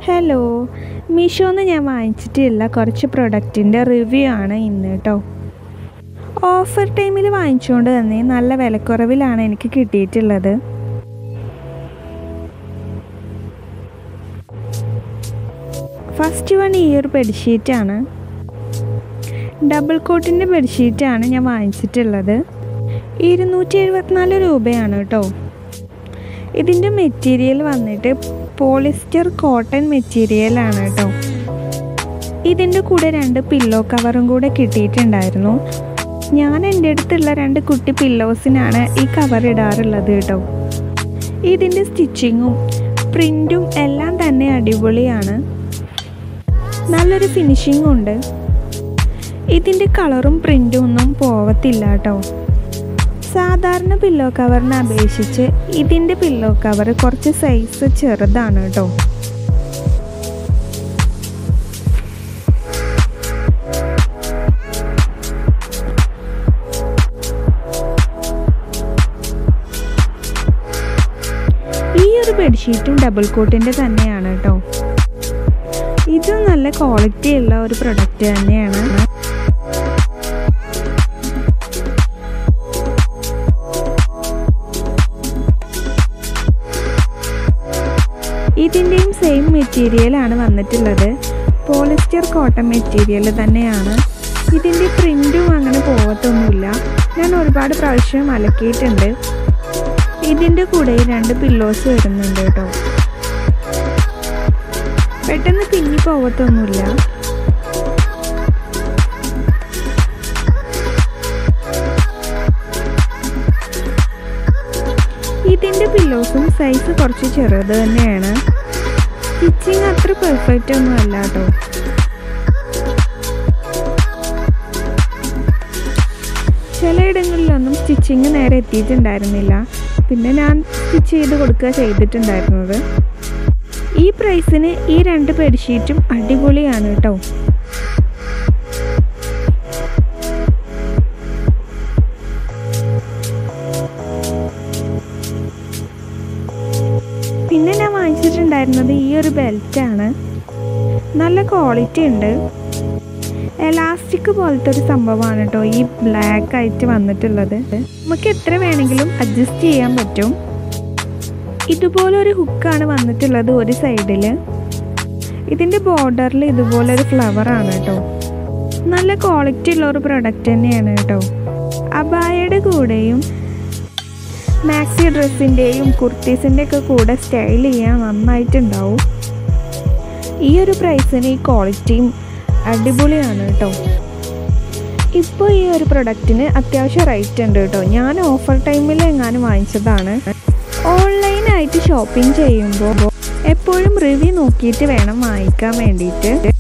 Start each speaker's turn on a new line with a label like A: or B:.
A: hello മീഷോന്ന് ഞാൻ വാങ്ങിച്ചിട്ടുള്ള കുറച്ച് പ്രൊഡക്റ്റിൻ്റെ review ആണ് ഇന്ന് കേട്ടോ ഓഫർ ടൈമിൽ വാങ്ങിച്ചുകൊണ്ട് തന്നെ നല്ല വിലക്കുറവിലാണ് എനിക്ക് കിട്ടിയിട്ടുള്ളത് ഫസ്റ്റ് വൺ ഈ ഒരു ബെഡ്ഷീറ്റാണ് ഡബിൾ കോട്ടിൻ്റെ ബെഡ്ഷീറ്റാണ് ഞാൻ വാങ്ങിച്ചിട്ടുള്ളത് ഇരുന്നൂറ്റി എഴുപത്തിനാല് രൂപയാണ് കേട്ടോ ഇതിൻ്റെ മെറ്റീരിയൽ വന്നിട്ട് പോളിസ്റ്റർ കോട്ടൺ മെറ്റീരിയലാണ് കേട്ടോ ഇതിൻ്റെ കൂടെ രണ്ട് പില്ലോ കവറും കൂടെ കിട്ടിയിട്ടുണ്ടായിരുന്നു ഞാൻ എൻ്റെ അടുത്തുള്ള രണ്ട് കുട്ടി പില്ലോസിനാണ് ഈ കവർ ഇടാറുള്ളത് കേട്ടോ ഇതിൻ്റെ സ്റ്റിച്ചിങ്ങും പ്രിൻറ്റും എല്ലാം തന്നെ അടിപൊളിയാണ് നല്ലൊരു ഫിനിഷിംഗ് ഉണ്ട് ഇതിൻ്റെ കളറും പ്രിൻറ്റും ഒന്നും പോവത്തില്ല കേട്ടോ സാധാരണ പില്ലോ കവറിനെ അപേക്ഷിച്ച് ഇതിൻ്റെ പില്ലോ കവർ കുറച്ച് സൈസ് ചെറുതാണ് കേട്ടോ ഈ ഒരു ബെഡ്ഷീറ്റും ഡബിൾ കോട്ടിൻ്റെ തന്നെയാണ് കേട്ടോ ഇത് നല്ല ക്വാളിറ്റി ഉള്ള ഒരു പ്രൊഡക്റ്റ് തന്നെയാണ് ഇതിൻ്റെയും സെയിം മെറ്റീരിയലാണ് വന്നിട്ടുള്ളത് പോളിസ്റ്റർ കോട്ടൺ മെറ്റീരിയൽ തന്നെയാണ് ഇതിൻ്റെ പ്രിൻറ്റും അങ്ങനെ പോകത്തൊന്നുമില്ല ഞാൻ ഒരുപാട് പ്രാവശ്യം അലക്കിയിട്ടുണ്ട് ഇതിൻ്റെ കൂടെ രണ്ട് പില്ലോസ് വരുന്നുണ്ട് കേട്ടോ പെട്ടെന്ന് പിന്നി പോകത്തൊന്നുമില്ല ഇതിൻ്റെ പില്ലോസും സൈസ് കുറച്ച് ചെറുത് തന്നെയാണ് സ്റ്റിച്ചിങ് അത്ര പെർഫെക്റ്റ് ഒന്നും അല്ല കേട്ടോ ചിലയിടങ്ങളിലൊന്നും സ്റ്റിച്ചിങ് നേരെ എത്തിയിട്ടുണ്ടായിരുന്നില്ല പിന്നെ ഞാൻ സ്റ്റിച്ച് ചെയ്ത് കൊടുക്കുക ചെയ്തിട്ടുണ്ടായിരുന്നത് ഈ പ്രൈസിന് ഈ രണ്ട് ബെഡ്ഷീറ്റും അടിപൊളിയാണ് കേട്ടോ പിന്നെ ഞാൻ വാങ്ങിച്ചിട്ടുണ്ടായിരുന്നത് ഈ ഒരു ബെൽറ്റാണ് നല്ല ക്വാളിറ്റി ഉണ്ട് എലാസ്റ്റിക് പോലത്തെ ഒരു സംഭവമാണ് കേട്ടോ ഈ ബ്ലാക്ക് ആയിട്ട് വന്നിട്ടുള്ളത് നമുക്ക് എത്ര വേണമെങ്കിലും അഡ്ജസ്റ്റ് ചെയ്യാൻ പറ്റും ഇതുപോലെ ഒരു ഹുക്കാണ് വന്നിട്ടുള്ളത് ഒരു സൈഡിൽ ഇതിൻ്റെ ബോർഡറിൽ ഇതുപോലെ ഒരു ഫ്ലവറാണ് കേട്ടോ നല്ല ക്വാളിറ്റി ഉള്ള ഒരു പ്രൊഡക്റ്റ് തന്നെയാണ് കേട്ടോ അബായയുടെ കൂടെയും മാക്സി ഡ്രസ്സിൻ്റെയും കുർത്തീസിൻ്റെ ഒക്കെ കൂടെ സ്റ്റൈൽ ചെയ്യാൻ നന്നായിട്ടുണ്ടാവും ഈ ഒരു പ്രൈസിന് ഈ ക്വാളിറ്റിയും അടിപൊളിയാണ് കേട്ടോ ഇപ്പോൾ ഈ ഒരു പ്രൊഡക്റ്റിന് അത്യാവശ്യം റേറ്റ് ഉണ്ട് കേട്ടോ ഞാൻ ഓഫർ ടൈമിൽ എങ്ങാനും വാങ്ങിച്ചതാണ് ഓൺലൈനായിട്ട് ഷോപ്പിംഗ് ചെയ്യുമ്പോൾ എപ്പോഴും റിവ്യൂ നോക്കിയിട്ട് വേണം വാങ്ങിക്കാൻ വേണ്ടിയിട്ട്